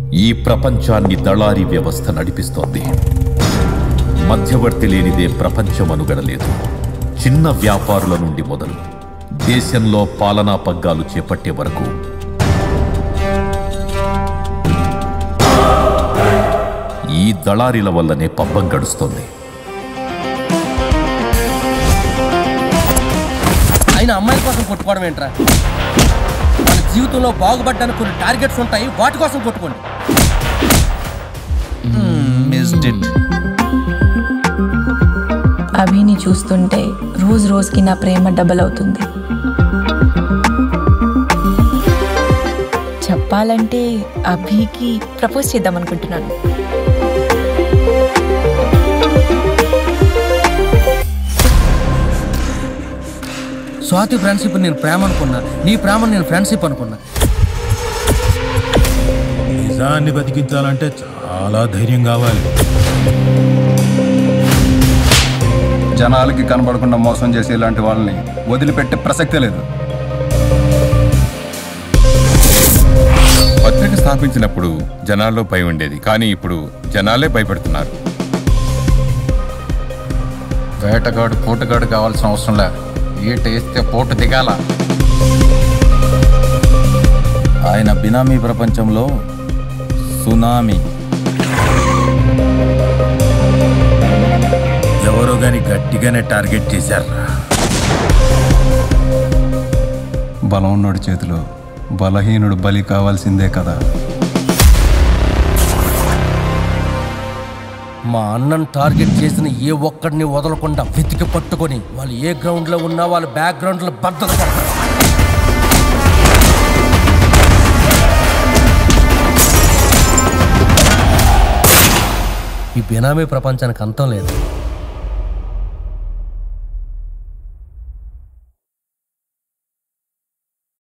ఈ ప్రపంచాన్ని దళారీ వ్యవస్థ నడిపిస్తోంది మధ్యవర్తి లేనిదే ప్రపంచం అనుగడలేదు చిన్న వ్యాపారుల నుండి మొదలు దేశంలో పాలనా పగ్గాలు చేపట్టే వరకు ఈ దళారీల వల్లనే పబ్బం గడుస్తోంది ఆయన అమ్మాయిల కోసం కొట్టుకోవడం ఏంట్రా మన జీవితంలో బాగుపడ్డానికి కొన్ని టార్గెట్స్ ఉంటాయి వాటి కోసం కొట్టుకోండి అభిని చూస్తుంటే రోజు రోజుకి నా ప్రేమ డబల్ అవుతుంది చెప్పాలంటే అభికి ప్రపోజ్ చేద్దాం అనుకుంటున్నాను స్వాతి ఫ్రెండ్షిప్ నేను ప్రేమ అనుకున్నా నీ ప్రేమ నేను ఫ్రెండ్షిప్ అనుకున్నా నిజాన్ని బతికించాలంటే చాలా ధైర్యం కావాలి జనాలకి కనబడకుండా మోసం చేసే ఇలాంటి వాళ్ళని వదిలిపెట్టే ప్రసక్తే లేదు పత్రిక స్థాపించినప్పుడు జనాల్లో భయం ఉండేది కానీ ఇప్పుడు జనాలే భయపెడుతున్నారు వేటగాడు పూటగాడు కావాల్సిన అవసరం లే ఈట వేస్తే పూట దిగాల ఆయన బినామీ ప్రపంచంలో సునామీ ఎవరో గాని గట్టిగానే టార్గెట్ చేశారు బలం ఉన్నోడి చేతిలో బలహీనుడు బలి కావాల్సిందే కదా మా అన్నను టార్గెట్ చేసిన ఏ ఒక్కడిని వదలకుండా వెతికి పట్టుకొని వాళ్ళు ఏ గ్రౌండ్ లో ఉన్నా వాళ్ళ బ్యాక్గ్రౌండ్ లో భద్రత పడతారు ఈ బినామీ ప్రపంచానికి అంతం లేదు